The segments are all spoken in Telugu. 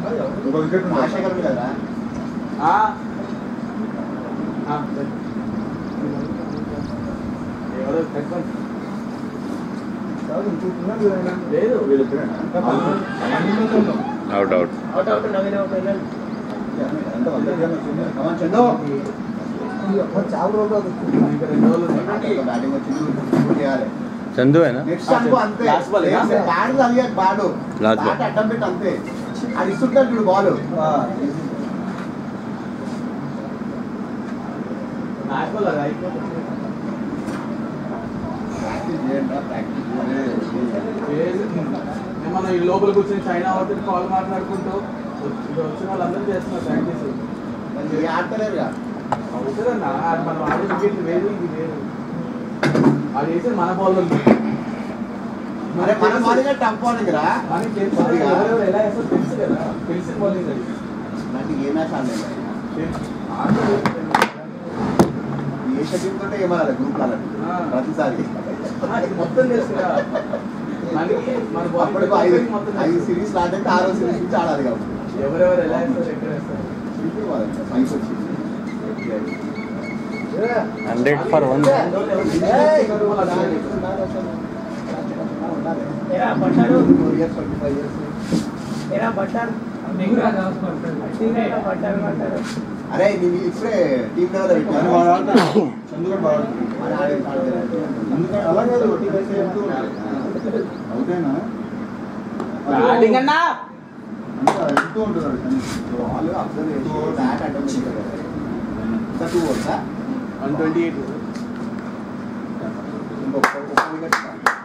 ఇంకో వికెట్ ఉంది. రాజశేఖర్ కదరా ఆ. ఆ, సరే. ఎవరో పెట్టుకోండి. కాదు, ఇంకొకటి ఉన్నది కదా. లేదు వీళ్ళిద్దరేనా? Out out out out Naveen out వెళ్ళాలి ఎంత వంద గేమ్ వచ్చింది? కమాన్ చందు చాలా రోజులు ఇంకా రెండు రోజులు ఉన్నాయి. బ్యాటింగ్ వచ్చింది ఇప్పుడు చేయాలి చందువేనా నెక్స్ట్ అనుకో అంతే Last ball ఏనా? బ్యాట్ తగిలాక బాడు Last ball. బ్యాట్ అడ్డం పెట్టి అంతే అది ఇస్తుంటాడు చూడు బాల్ మ్యాచ్ వల్ల అది అయిపోతుంది. ప్రాక్టీస్ చేయండి ప్రాక్టీస్ ఏది? ఏమన్నా ఈ లోపల కూర్చొని చైనా అవుతుంది కాల్ మాట్లాడుకుంటూ వచ్చి- వచ్చిన వాళ్ళందరూ చేస్తున్నారు ప్రాక్టీస్ చేయండి ఆడతలేరుగా అవుతుందన్నా అది మనం ఆడే వికెట్ వేరు ఇది వేరు అది వేసేది మన బౌలర్ అరే మన బాలింగ్ టఫ్ బాలింగ్ రా మనకి తెలుసు కదా, ఎవరెవరు ఎలా వేస్తారో తెలుసు కదా తెలిసిన బౌలింగ్ అది నాకు ఏ మ్యాచ్ ఆడలేదు తెలుసు. ఆటలు ఏ షెడ్యూల్ తోటే ఏమనాలి గ్రూప్ ఆ. ప్రతిసారి ఆ, ఇది మొత్తం తెలుసు కదా మనకి మన అప్పటికి bowling ఐదు మొత్తం ఐదు తెలుసు. సిరీస్ స్టార్ట్ అయితే ఆరో సిరీస్ నుంచి ఆడాలి కాబట్టి ఎవరెవరు ఎలా వేస్తారు ఎక్కడ వేస్తారు ఇప్పుడు వాళ్ళకి సైన్స్ వచ్చింది హండ్రెడ్ ఫర్ వన్ ఏరా పట్టాడు four years twenty five years ఏరా పట్టాడు పట్టాడు పట్టాడు అరే నేను ఇప్పుడే టీమ్ లెవెల్ కానీ పెట్టాను వాడు ఆడతాడు. చందు కూడా బాగా ఆడతాడు. మరి ఆడే- ఆడలేదు. అందుకని అలా కాదు ఒకటి వేసి వెళ్తూ ఉంటాడు. అవుతేనా బ్యాటింగ్ అన్నా అంటే వెళ్తూ ఉంటుంది వాడు కానీ. బాల్ అబ్జర్వ్ చేసి బ్యాట్ అడ్డం పెట్టాడు ఇంకా టూ ఓవర్సా వన్ ట్వంటీ ఎయిట్ ఇంకొక ఒక్క వికెట్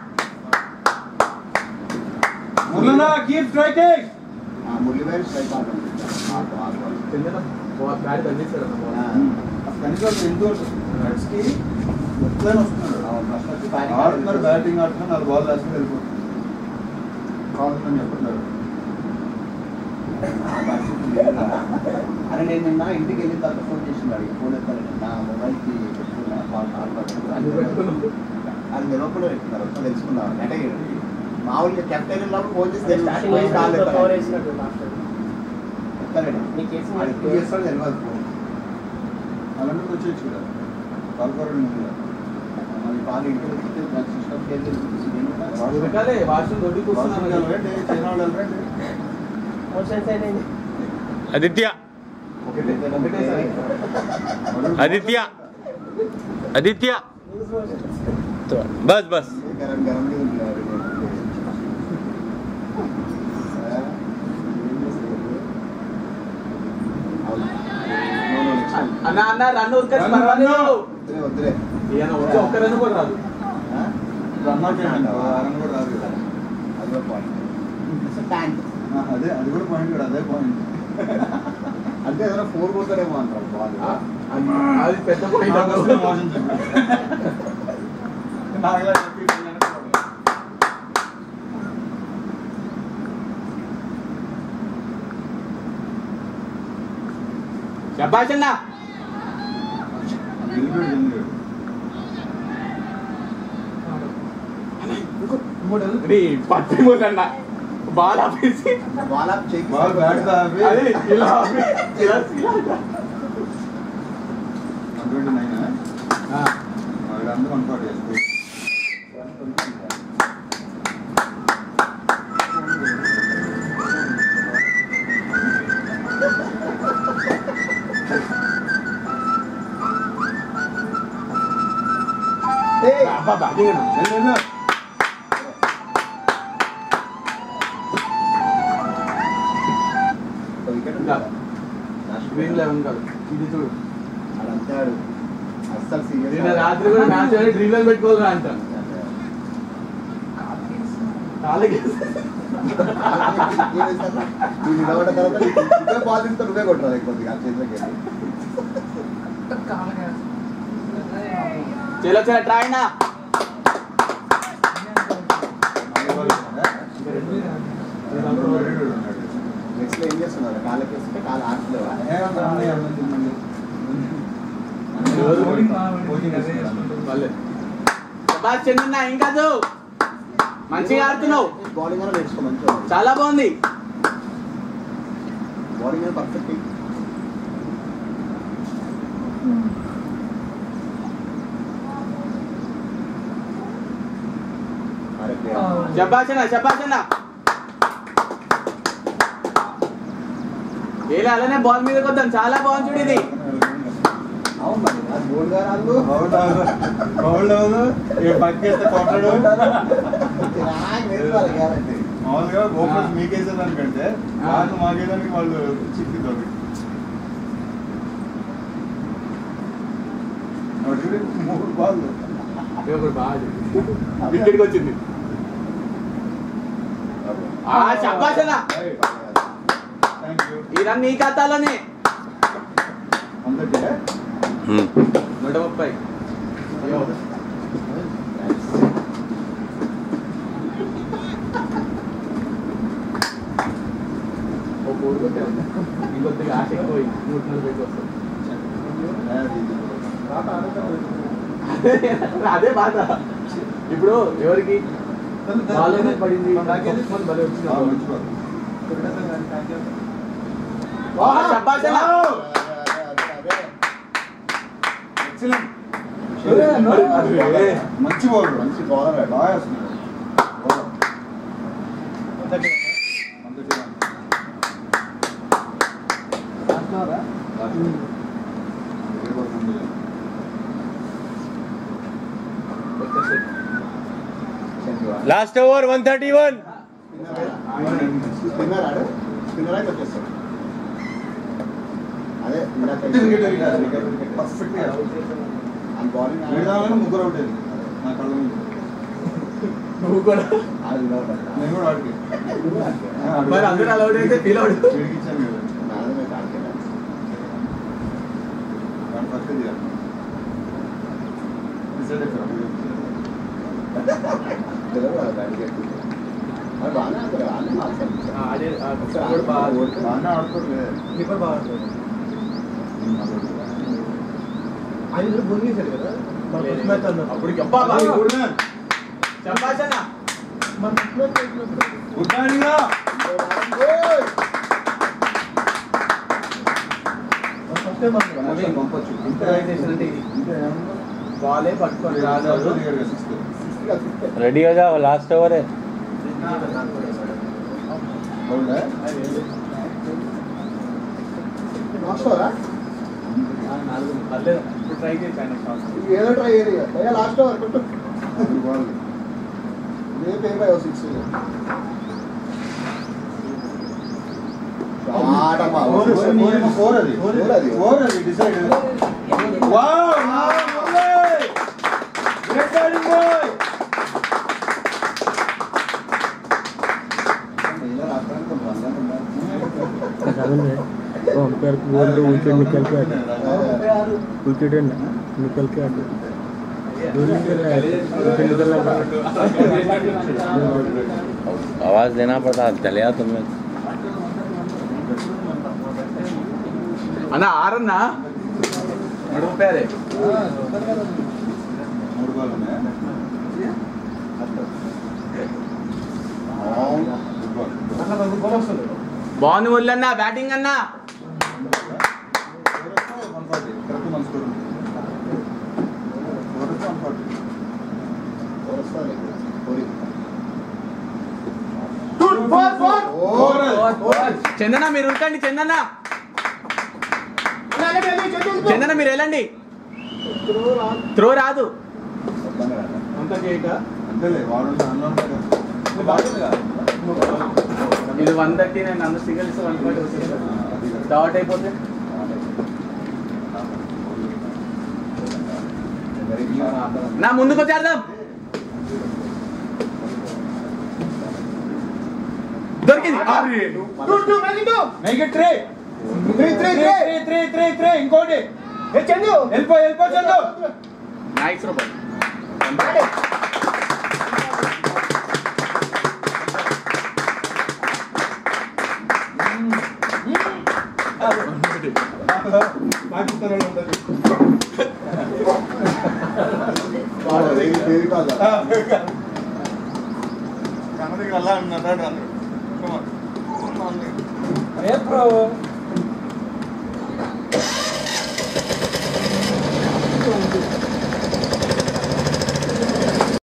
మురళీనా, keep striking. మురళీబాయ్ స్ట్రైక్ ఆడడం కింద బ్యాట్ తగ్గిస్తారు కనీసం వాడు వెళ్తూ ఉంటుంది. Runs కి ఎట్లైనా వస్తున్నాడు. ఆడుతున్నారు బ్యాటింగ్ ఆడుతున్నారు నాలుగు బాల్ వేసుకుని వెళ్ళిపోతుంది కావాలని చెప్తున్నారు అరే నేను నిన్న ఇంటికి వెళ్ళిన తర్వాత ఫోన్ చేసినాడు ఫోన్ ఎత్తాను నా మొబైల్కి పెట్టుకున్నా కాల్ కాల్ పట్టుకున్నా అది పెట్టుకున్నావు. అది నిలవకుండా పెట్టుకున్నారు వస్తా తెలుసుకున్నాం అంటే మామూలుగా కెప్టెన్ ఉన్నప్పుడు ఫోన్ చేసి స్టార్టింగ్ తెలుసు కాల్ లో కవర్ ఎత్తాడు వేసినట్టు మాస్టర్ ఎత్తాడు నీకు వేసి వాడు ఎప్పుడు చేస్తాడో తెలియదు ఫోన్ అలాంటి వచ్చేయచ్చు కదా కాల్కోరడం ఉంది మరి కాల్ ఇంటికి వచ్చి సిస్టమ్కి వెళ్ళి వాడు వెనకాలే వాష్రూమ్ దొడ్డి వాషింగ్ కూర్చున్నాను వెళ్ళండి, చైనా వాళ్ళు వెళ్ళండి. మోషన్స్ అయినాయి ఆదిత్య ఒకటే ఒకటేసారి వాడు- ఆదిత్య ఆదిత్య బస్ బస్ గరం గరం మీద ఉంటారు అన్న అన్న రన్ ఉరకచ్చు రన్, పర్వాలేదు వద్దులే వద్దులే ఈయన వచ్చి ఒక్క రన్ కూడా రాదు ఆ? రన్ అవుట్ చేయండి. ఆ రన్ కూడా రాదు కదా. అదే పాయింట్ ట్యాంక్ ఆ, అదే అది కూడా పాయింట్ కూడా అదే పాయింట్ అంటే ఏదైనా ఫోర్ కొడతాడేమో అంటారు బాల్ ఆ, అది అది పెద్ద point నాకు వస్తే అన్నమాట. మోసం చెప్పాడు. నాకు ఇలా చెప్పి నేను అనుకోను. శభాష్ అన్న గెలిపాడు, గెలిపాడు. నీ పట్టిపోతన్న బాల్ ఆపేసి బాల్ ఆఫ్ చేయి బాల్ బ్యాట్ తాపి అది ఇలా ఆపి ఇలా ఇలా. 129 ఆ? ఆ, వాడు అందరూ అనుకోడు ఎస్పీ. ఏయ్! అబ్బా బ్యాటింగ్ అన్న వెళ్ళు, వెళ్ళు. ఒక వికెట్ ఇంకా. ఉందా? గ్రీన్ లెవెన్ కాదు ఇది చూడు ఆడంతే ఆడు. అస్సలు serious నిన్న ఆడు. రాత్రి కూడా మ్యాచ్ ఆడి డ్రీమ్ లెవెన్ పెట్టుకోవాలని అంటాను కాళ్ళకి నువ్వు నిలబడ్డ తర్వాత నీకు నువ్వే బాల్ తింటే నువ్వే కొట్టరా లేకపోతే ఆ చేతిలోకి వెళ్ళి. చలో చలో ట్రై నా నాలుగు బాల్ ఉన్నాడా? రెండు రెండు ఉన్నాడు. నెక్స్ట్ లో ఏం చేస్తున్నారు కాళ్ళకి వేస్తే కాళ్ళు ఆడలేవా ఏమంటే అన్నయ్య అన్నం తినండి. ఎవరు? కోచింగ్ ఇస్తున్నాడు. వాళ్ళే శభాష్ చంద్రన్న ఏం కాదు మంచిగా ఆడుతున్నావు బౌలింగ్ కూడా నేర్చుకో మంచిగా చాలా బాగుంది బాడీ మీద పర్ఫెక్ట్ అరే శబాసన శబాసన ఏలే అలానే బాల్ మీద కొద్దాం చాలా బాగుంది చూడు ఇది అవును మరి అది బోర్డు గారు వాళ్ళు బౌల్డ్ అవ్వదు. బౌల్డ్ అవ్వదు. ఇక పక్కేస్తే కొట్టడు. నాకు నేర్పాలి గ్యారంటీ మామూలుగా గోపస్ మీకేసేదానికంటే ఆ. నాకు మాకేదానికి వాళ్ళు చిక్కిద్దాం మూడు బాళ్ళు ఇది ఒకటి బాగా వికెట్కి వచ్చింది ఆ శబాసన థ్యాంక్ యూ ఈ రన్ నీ ఖాతాలోనే అందరికీ హ్మ్. నూట ముప్పై ఓ కోడి కొట్టే ఉంది ఇంకొద్దిగా ఆశ ఎక్కువ నూట నలభైకి వస్తుంది అదే బాధ ఇప్పుడు ఎవరికి బాల్ అనేది పడింది కొట్టుకొని భలే వచ్చింది. ఆ, శబాసన అరే. మంచి బౌలర్ మంచి బౌలర్ వాడు. బాగా వేస్తున్నాడు బౌలర్. మొదటి రన్. ఏ బౌలర్ ఉంది? Last over one thirty one spinner ఆడు స్పిన్నర్ అయితే వచ్చేస్తాడు అదే ఇందాక wicket, wicket, wicket, wicket. Perfect గా. ఆ బౌలింగ్ వీడిదామని ముగ్గురు అవుట్ అయింది నా కళ్ళ ముందు నువ్వు కూడా ఆడు నిలబడ్డాడు. నేను కూడా ఆడికి మరి అందరూ అలా అయితే ఫీల్ అవుడు వీడికి ఇచ్చాను కదా నాదే మీద ఆడుతున్నాడు. దాని ఫస్ట్ తీయాలి డిసైడ్ అయిపోయాడు నిలబడాలి బ్యాటింగ్ ఎత్తి. వాడు బాగానే ఆడతాడు, బాగానే మాట్లాడతాడు. అదే ఒకసారి కూడా బాగా ఓడితే బాగానే ఆడుకోవట్లే కీపర్ బాగా ఆడుతాడు. అప్పుడు ఆయన ఇద్దరు బౌలింగ్ చేశారు కదా మన ఫస్ట్ మ్యాచ్ అన్నారు అప్పటికి అబ్బా బాగా సంభాషణ మన ఫస్ట్ మ్యాచ్ అయినప్పుడు గుడ్డానిగా ఓయ్! మన ఫస్ట్ టైం అన్నారు అదే పంపొచ్చు. ఇంప్రవైజేషన్ అంటే ఇది ఇంకా ఏమన్నా బాలే పట్టుకొని రాదు సిక్స్త్ Sixth గా fifth. రెడీ हो जाओ लास्ट ओवर है అవునా Last over ఆ? నాలుగు పర్లేదు ఇప్పుడు ట్రై చేశాను షాట్ ఇది ఏదో ట్రై చేయరు ఇక. ఏ లాస్ట్ ఓవర్ కొట్టు అది బాగుంది రేపు ఏం రావు సిక్స్ ఆడమ్మా ఫోర్ ఫోర్ అది ఫోర్ అది. ఫోర్ అది డిసైడ్ వావ్ నా మురళి గ్రేట్ బ్యాటింగ్ బాయ్ ఇలా రాష్ట్రానికి కొంచెం అందంగా ఉండాలి. अंपायर को बोल दो विकेट निकल के आते विकेट है ना निकल के आते विकेट निकलना आवाज देना पड़ता चलिया तुम्हें అన్న ఆరన్నా నూట ముప్పై అదే మూడు బాల్ ఉన్నాయి అవును. గుడ్ బాల్ అట్లా మనకు గోల్ వస్తుంది బాగుంది మురళి అన్న బ్యాటింగ్ అన్నా వన్ ఫార్టీ కరెక్ట్ మన స్కోర్ ఫోర్ వచ్చి వన్ ఫార్టీ ఫోర్ వస్తుంది. ఫోర్. ఫోర్ అది. చందన మీరు ఉరకండి చందన చందన మీరు వెళ్ళండి త్రో రాదు వద్దన్న రాదా? అంత చేయక అంతేలే వాడు అన్నం ఇది వన్ థర్టీ నేను అందరు సింగిల్స్ వన్ పాయింట్ వస్తుంది డాట్ అయిపోతే వెరీ గుడ్. నా ముందుకు వచ్చేద్దాం దొరికింది అరే. Make it three three three three three three three ఇంకోటి వెళ్ళిపో వెళ్ళిపో చందు నైస్ రూపాయలు పాకిస్తాన్ వాళ్ళు ఉంటారు వాడు వెరీ వెరీ కాదు. కన్నడికి అలా అన్నాడు అందరూ ఏ బ్రో